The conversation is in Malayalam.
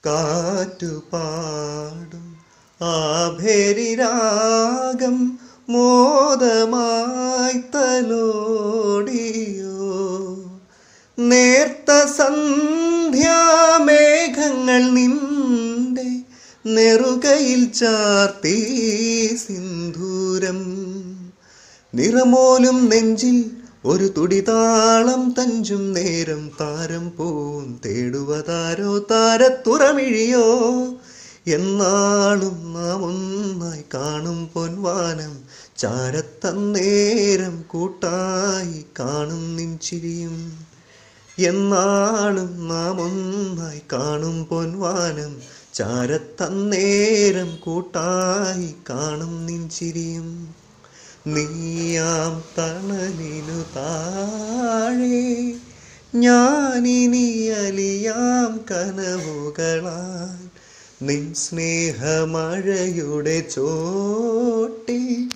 കാറ്റുപാടും ആഭേരിരാഗം മോദമായി തലോടിയോ നേർത്ത സന്ധ്യാമേഘങ്ങൾ നിന്റെ നെറുകയിൽ ചാർത്തി സിന്ദൂരം നിറമോലും നെഞ്ചിൽ ഒരു തുടിതാളം തഞ്ചും നേരം താരം പൂൻ തേടുവതാരോ താരത്തുറമിഴിയോ എന്നാളും നാം ഒന്നായി കാണും പൊൻവാനം ചാരത്തന്നേരം കൂട്ടായി കാണും നിൻചിരിയും എന്നാളും നാം ഒന്നായി കാണും പൊൻവാനം ചാരത്തന്നേരം കൂട്ടായി കാണും നിൻചിരിയും നീയാം തണലിനു താഴെ ഞാനിനി അലിയാം കനവുകളാൽ നിൻ സ്നേഹമഴയുടെ ചോട്ടിൽ